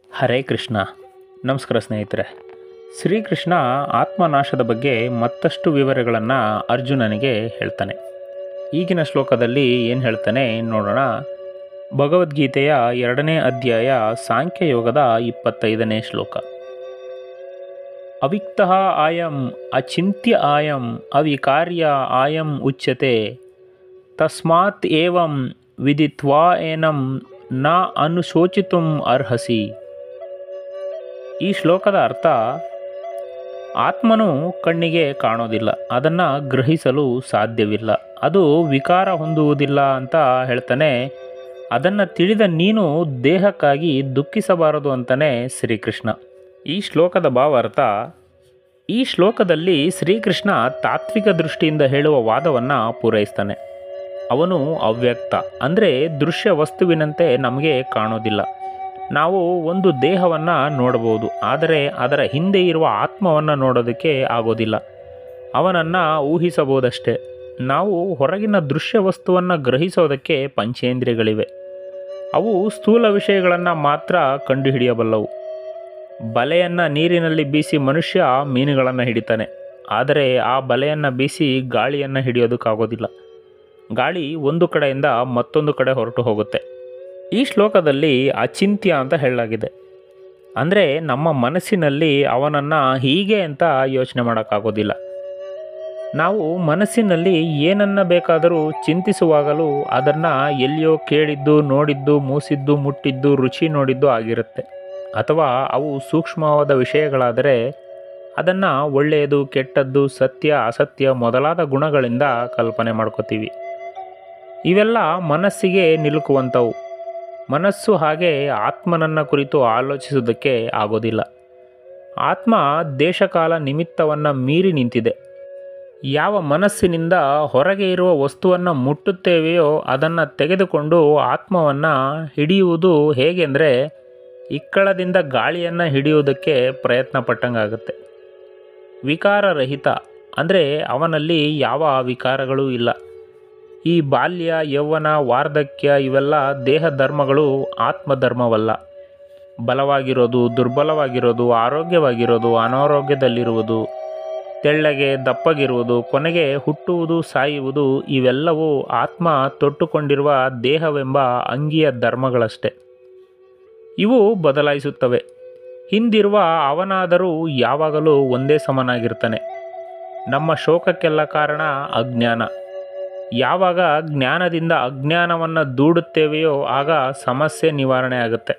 ಹರೇ ಕೃಷ್ಣ ನಮಸ್ಕಾರ ಸ್ನೇಹಿತರೆ ಶ್ರೀಕೃಷ್ಣ ಆತ್ಮನಾಶದ ಬಗ್ಗೆ ಮತ್ತಷ್ಟು ವಿವರಗಳನ್ನು ಅರ್ಜುನನಿಗೆ ಹೇಳ್ತಾನೆ ಈಗಿನ ಶ್ಲೋಕದಲ್ಲಿ ಏನು ಹೇಳ್ತಾನೆ ನೋಡೋಣ ಭಗವದ್ಗೀತೆಯ ಎರಡನೇ ಅಧ್ಯಾಯ ಸಾಂಖ್ಯಯೋಗದ ಇಪ್ಪತ್ತೈದನೇ ಶ್ಲೋಕ ಅವಿಕ್ತ ಆಯಂ ಅಚಿಂತ್ಯ ಆಯಂ ಅವಿಕಾರ್ಯ ಆಯಂ ಉಚ್ಯತೆ ತಸ್ಮಾತ್ ಏವಂ ವಿದಿತ್ವಾ ಏನಂ ನ ಅನುಶೋಚಿತುಂ ಅರ್ಹಸಿ ಈ ಶ್ಲೋಕದ ಅರ್ಥ ಆತ್ಮನು ಕಣ್ಣಿಗೆ ಕಾಣೋದಿಲ್ಲ ಅದನ್ನು ಗ್ರಹಿಸಲು ಸಾಧ್ಯವಿಲ್ಲ ಅದು ವಿಕಾರ ಹೊಂದುವುದಿಲ್ಲ ಅಂತ ಹೇಳ್ತಾನೆ ಅದನ್ನು ತಿಳಿದ ನೀನು ದೇಹಕ್ಕಾಗಿ ದುಃಖಿಸಬಾರದು ಅಂತಲೇ ಶ್ರೀಕೃಷ್ಣ ಈ ಶ್ಲೋಕದ ಭಾವಾರ್ಥ ಈ ಶ್ಲೋಕದಲ್ಲಿ ಶ್ರೀಕೃಷ್ಣ ತಾತ್ವಿಕ ದೃಷ್ಟಿಯಿಂದ ಹೇಳುವ ವಾದವನ್ನು ಪೂರೈಸ್ತಾನೆ ಅವನು ಅವ್ಯಕ್ತ ಅಂದರೆ ದೃಶ್ಯ ವಸ್ತುವಿನಂತೆ ನಮಗೆ ಕಾಣೋದಿಲ್ಲ ನಾವು ಒಂದು ದೇಹವನ್ನು ನೋಡಬಹುದು ಆದರೆ ಅದರ ಹಿಂದೆ ಇರುವ ಆತ್ಮವನ್ನು ನೋಡೋದಕ್ಕೆ ಆಗೋದಿಲ್ಲ ಅವನನ್ನು ಊಹಿಸಬಹುದಷ್ಟೇ ನಾವು ಹೊರಗಿನ ದೃಶ್ಯ ವಸ್ತುವನ್ನು ಗ್ರಹಿಸೋದಕ್ಕೆ ಪಂಚೇಂದ್ರಿಯಗಳಿವೆ ಅವು ಸ್ಥೂಲ ವಿಷಯಗಳನ್ನು ಮಾತ್ರ ಕಂಡುಹಿಡಿಯಬಲ್ಲವು ಬಲೆಯನ್ನು ನೀರಿನಲ್ಲಿ ಬೀಸಿ ಮನುಷ್ಯ ಮೀನುಗಳನ್ನು ಹಿಡಿತಾನೆ ಆದರೆ ಆ ಬಲೆಯನ್ನು ಬೀಸಿ ಗಾಳಿಯನ್ನು ಹಿಡಿಯೋದಕ್ಕಾಗೋದಿಲ್ಲ ಗಾಳಿ ಒಂದು ಕಡೆಯಿಂದ ಮತ್ತೊಂದು ಕಡೆ ಹೊರಟು ಹೋಗುತ್ತೆ ಈ ಶ್ಲೋಕದಲ್ಲಿ ಅಚಿಂತ್ಯ ಅಂತ ಹೇಳಲಾಗಿದೆ ಅಂದರೆ ನಮ್ಮ ಮನಸ್ಸಿನಲ್ಲಿ ಅವನನ್ನು ಹೀಗೆ ಅಂತ ಯೋಚನೆ ಮಾಡೋಕ್ಕಾಗೋದಿಲ್ಲ ನಾವು ಮನಸ್ಸಿನಲ್ಲಿ ಏನನ್ನ ಬೇಕಾದರೂ ಚಿಂತಿಸುವಾಗಲೂ ಅದನ್ನು ಎಲ್ಲಿಯೋ ಕೇಳಿದ್ದು ನೋಡಿದ್ದು ಮೂಸಿದ್ದು ಮುಟ್ಟಿದ್ದು ರುಚಿ ನೋಡಿದ್ದು ಆಗಿರುತ್ತೆ ಅಥವಾ ಅವು ಸೂಕ್ಷ್ಮವಾದ ವಿಷಯಗಳಾದರೆ ಅದನ್ನು ಒಳ್ಳೆಯದು ಕೆಟ್ಟದ್ದು ಸತ್ಯ ಅಸತ್ಯ ಮೊದಲಾದ ಗುಣಗಳಿಂದ ಕಲ್ಪನೆ ಮಾಡ್ಕೋತೀವಿ ಇವೆಲ್ಲ ಮನಸ್ಸಿಗೆ ನಿಲುಕುವಂಥವು ಮನಸ್ಸು ಹಾಗೆ ಆತ್ಮನನ್ನ ಕುರಿತು ಆಲೋಚಿಸುವುದಕ್ಕೆ ಆಗೋದಿಲ್ಲ ಆತ್ಮ ದೇಶಕಾಲ ನಿಮಿತ್ತವನ್ನು ಮೀರಿ ನಿಂತಿದೆ ಯಾವ ಮನಸ್ಸಿನಿಂದ ಹೊರಗೆ ಇರುವ ವಸ್ತುವನ್ನು ಮುಟ್ಟುತ್ತೇವೆಯೋ ಅದನ್ನು ತೆಗೆದುಕೊಂಡು ಆತ್ಮವನ್ನು ಹಿಡಿಯುವುದು ಹೇಗೆಂದರೆ ಇಕ್ಕಳದಿಂದ ಗಾಳಿಯನ್ನು ಹಿಡಿಯುವುದಕ್ಕೆ ಪ್ರಯತ್ನ ಪಟ್ಟಂಗಾಗುತ್ತೆ ವಿಕಾರರಹಿತ ಅಂದರೆ ಅವನಲ್ಲಿ ಯಾವ ವಿಕಾರಗಳೂ ಇಲ್ಲ ಈ ಬಾಲ್ಯ ಯೌವನ ವಾರ್ಧಕ್ಯ ಇವೆಲ್ಲ ದೇಹ ಧರ್ಮಗಳು ಆತ್ಮಧರ್ಮವಲ್ಲ ಬಲವಾಗಿರೋದು ದುರ್ಬಲವಾಗಿರೋದು ಆರೋಗ್ಯವಾಗಿರೋದು ಅನಾರೋಗ್ಯದಲ್ಲಿರುವುದು ತೆಳ್ಳಗೆ ದಪ್ಪಗಿರುವುದು ಕೊನೆಗೆ ಹುಟ್ಟುವುದು ಸಾಯುವುದು ಇವೆಲ್ಲವೂ ಆತ್ಮ ತೊಟ್ಟುಕೊಂಡಿರುವ ದೇಹವೆಂಬ ಅಂಗಿಯ ಧರ್ಮಗಳಷ್ಟೆ ಇವು ಬದಲಾಯಿಸುತ್ತವೆ ಹಿಂದಿರುವ ಅವನಾದರೂ ಯಾವಾಗಲೂ ಒಂದೇ ಸಮನಾಗಿರ್ತಾನೆ ನಮ್ಮ ಶೋಕಕ್ಕೆಲ್ಲ ಕಾರಣ ಅಜ್ಞಾನ ಯಾವಾಗ ಜ್ಞಾನದಿಂದ ಅಜ್ಞಾನವನ್ನು ದೂಡುತ್ತೇವೆಯೋ ಆಗ ಸಮಸ್ಯೆ ನಿವಾರಣೆ ಆಗುತ್ತೆ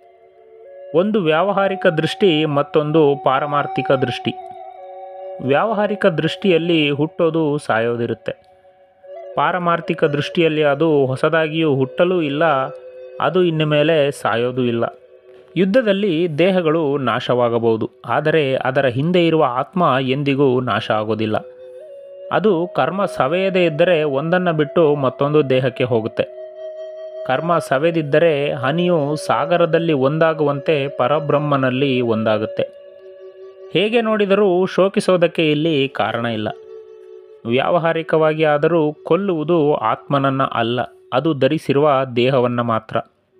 ಒಂದು ವ್ಯಾವಹಾರಿಕ ದೃಷ್ಟಿ ಮತ್ತೊಂದು ಪಾರಮಾರ್ಥಿಕ ದೃಷ್ಟಿ ವ್ಯಾವಹಾರಿಕ ದೃಷ್ಟಿಯಲ್ಲಿ ಹುಟ್ಟೋದು ಸಾಯೋದಿರುತ್ತೆ ಪಾರಮಾರ್ಥಿಕ ದೃಷ್ಟಿಯಲ್ಲಿ ಅದು ಹೊಸದಾಗಿಯೂ ಹುಟ್ಟಲೂ ಇಲ್ಲ ಅದು ಇನ್ನು ಮೇಲೆ ಸಾಯೋದೂ ಇಲ್ಲ ಯುದ್ಧದಲ್ಲಿ ದೇಹಗಳು ನಾಶವಾಗಬಹುದು ಆದರೆ ಅದರ ಹಿಂದೆ ಇರುವ ಆತ್ಮ ಎಂದಿಗೂ ನಾಶ ಆಗೋದಿಲ್ಲ ಅದು ಕರ್ಮ ಸವೆಯದೇ ಇದ್ದರೆ ಒಂದನ್ನು ಬಿಟ್ಟು ಮತ್ತೊಂದು ದೇಹಕ್ಕೆ ಹೋಗುತ್ತೆ ಕರ್ಮ ಸವೆದಿದ್ದರೆ ಹನಿಯು ಸಾಗರದಲ್ಲಿ ಒಂದಾಗುವಂತೆ ಪರಬ್ರಹ್ಮನಲ್ಲಿ ಒಂದಾಗುತ್ತೆ ಹೇಗೆ ನೋಡಿದರೂ ಶೋಕಿಸೋದಕ್ಕೆ ಇಲ್ಲಿ ಕಾರಣ ಇಲ್ಲ ವ್ಯಾವಹಾರಿಕವಾಗಿ ಆದರೂ ಕೊಲ್ಲುವುದು ಆತ್ಮನನ್ನು ಅಲ್ಲ ಅದು ಧರಿಸಿರುವ ದೇಹವನ್ನು ಮಾತ್ರ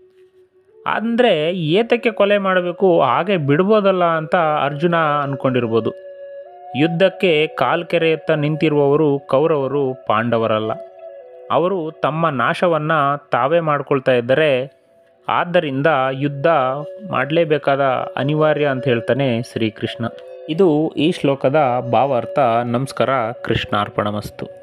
ಅಂದರೆ ಏತಕ್ಕೆ ಕೊಲೆ ಮಾಡಬೇಕು ಹಾಗೆ ಬಿಡ್ಬೋದಲ್ಲ ಅಂತ ಅರ್ಜುನ ಅಂದ್ಕೊಂಡಿರ್ಬೋದು ಯುದ್ಧಕ್ಕೆ ಕಾಲ್ಕೆರೆಯತ್ತ ನಿಂತಿರುವವರು ಕೌರವರು ಪಾಂಡವರಲ್ಲ ಅವರು ತಮ್ಮ ನಾಶವನ್ನು ತಾವೇ ಮಾಡ್ಕೊಳ್ತಾ ಇದ್ದರೆ ಆದ್ದರಿಂದ ಯುದ್ಧ ಮಾಡಲೇಬೇಕಾದ ಅನಿವಾರ್ಯ ಅಂತ ಹೇಳ್ತಾನೆ ಶ್ರೀಕೃಷ್ಣ ಇದು ಈ ಶ್ಲೋಕದ ಭಾವಾರ್ಥ ನಮಸ್ಕಾರ ಕೃಷ್ಣಾರ್ಪಣಮಸ್ತು